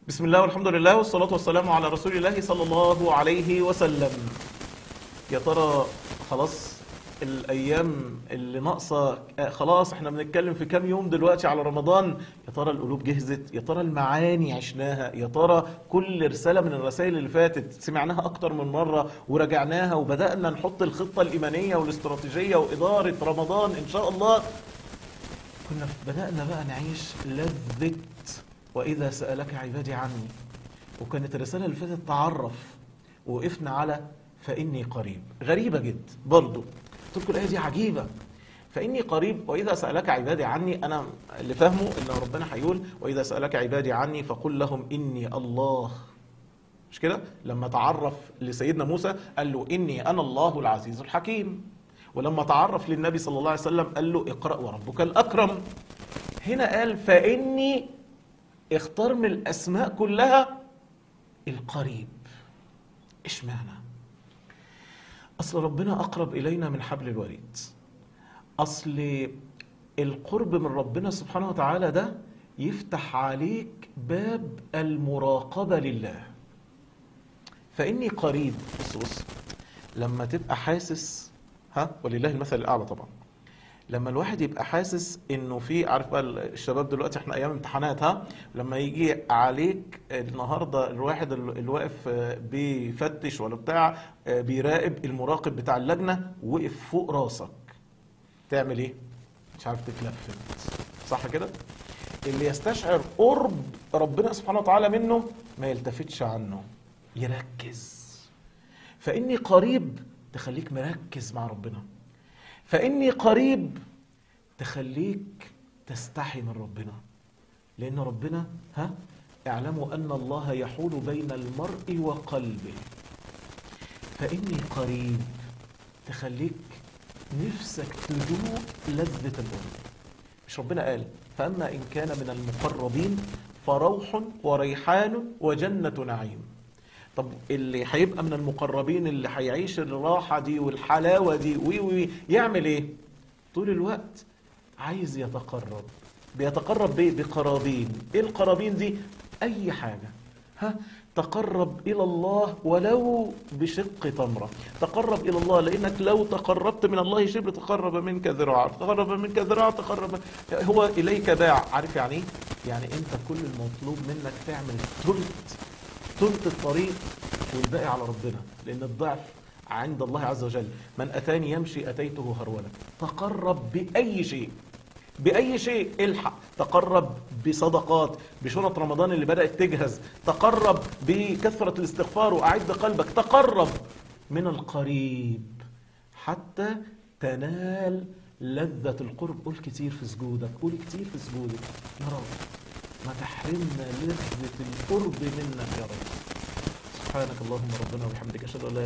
بسم الله والحمد لله والصلاة والسلام على رسول الله صلى الله عليه وسلم يا ترى خلاص الأيام اللي ناقصة آه، خلاص احنا بنتكلم في كام يوم دلوقتي على رمضان يا ترى القلوب جهزت يا ترى المعاني عشناها يا ترى كل رسالة من الرسائل اللي فاتت سمعناها أكتر من مرة وراجعناها وبدأنا نحط الخطة الإيمانية والاستراتيجية وإدارة رمضان إن شاء الله كنا بدأنا بقى نعيش لذة وإذا سألك عبادي عني وكانت الرسالة اللي فاتت تعرف وقفنا على فإني قريب غريبة جدا برضو قلت لكم الآية دي عجيبة فإني قريب وإذا سألك عبادي عني أنا اللي فاهمه إن ربنا هيقول وإذا سألك عبادي عني فقل لهم إني الله مش كده لما تعرف لسيدنا موسى قال له إني أنا الله العزيز الحكيم ولما تعرف للنبي صلى الله عليه وسلم قال له اقرأ وربك الأكرم هنا قال فإني اختار من الأسماء كلها القريب اشمعنى أصل ربنا أقرب إلينا من حبل الوريد أصل القرب من ربنا سبحانه وتعالى ده يفتح عليك باب المراقبة لله فإني قريب بص بص لما تبقى حاسس ها ولله المثل الأعلى طبعا لما الواحد يبقى حاسس انه في عارف بقى الشباب دلوقتي احنا ايام امتحانات ها لما يجي عليك النهارده الواحد اللي واقف بيفتش ولا بتاع بيراقب المراقب بتاع اللجنه وقف فوق راسك تعمل ايه؟ مش عارف تتلفت صح كده؟ اللي يستشعر قرب ربنا سبحانه وتعالى منه ما يلتفتش عنه يركز فاني قريب تخليك مركز مع ربنا فإني قريب تخليك تستحي من ربنا لأن ربنا ها اعلموا أن الله يحول بين المرء وقلبه فإني قريب تخليك نفسك تذوق لذة القرب مش ربنا قال فأما إن كان من المقربين فروح وريحان وجنة نعيم طب اللي هيبقى من المقربين اللي هيعيش الراحة دي والحلاوة دي وي وي يعمل ايه طول الوقت عايز يتقرب بيتقرب بايه بقرابين ايه القرابين دي اي حاجة ها تقرب الى الله ولو بشق تمرة تقرب الى الله لانك لو تقربت من الله شبر تقرب منك ذراع تقرب منك ذراع تقرب هو اليك باع عارف يعني ايه يعني انت كل المطلوب منك تعمل ثلث ثلث الطريق والباقي على ربنا لان الضعف عند الله عز وجل من اتاني يمشي اتيته هرولا تقرب باي شيء باي شيء الحق تقرب بصدقات بشنط رمضان اللي بدات تجهز تقرب بكثره الاستغفار واعد قلبك تقرب من القريب حتى تنال لذة القرب قول كتير في سجودك قول كتير في سجودك يا رب ما تحرمنا لذة القرب منك يا رب سبحانك اللهم ربنا وبحمدك أشهد أن لا